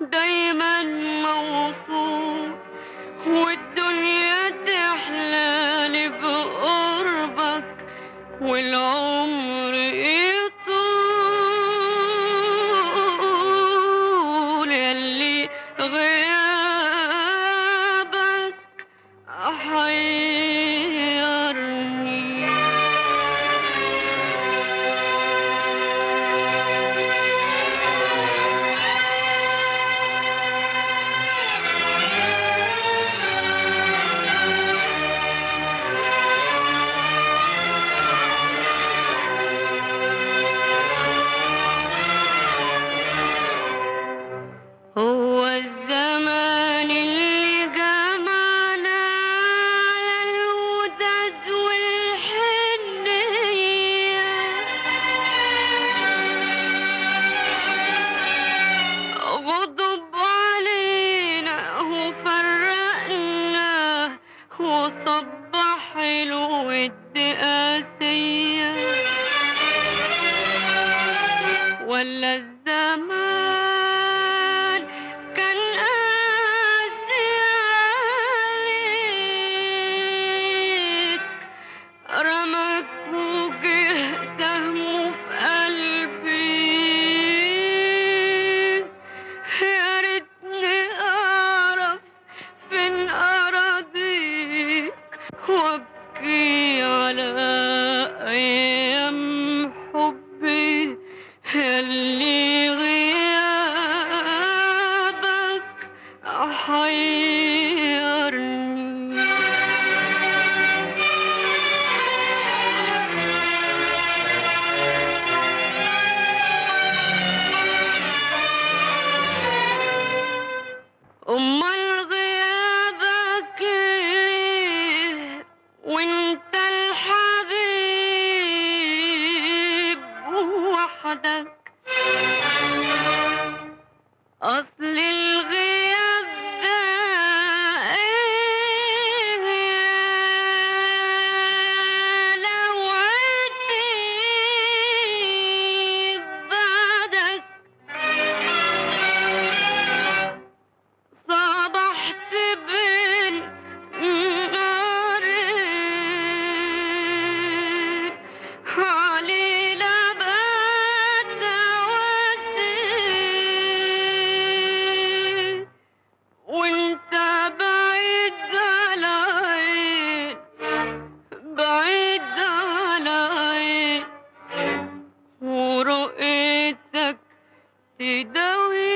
ودايما موصول والدنيا تحلالي بقربك والعمر يطول يلي غيابك حيرني هو الزمان اللي جمعنا على الوداد والحنية غضب علينا وفرقنا وصبح الود قاسية ولا الزمان كان قاسي عليك رمك وجه سهمه في قلبي يا ريتني اعرف فين اراضيك وابكي على ايام حبي اللي غيابك حيرني أمال غيابك ليه وانت الحبيب وحدك أصل الغياب ده إيه لو عتيب بعدك صبحت بين نارين علينا بات وسيل وانت بعيد على عين بعيد على عين ورؤيتك تداوي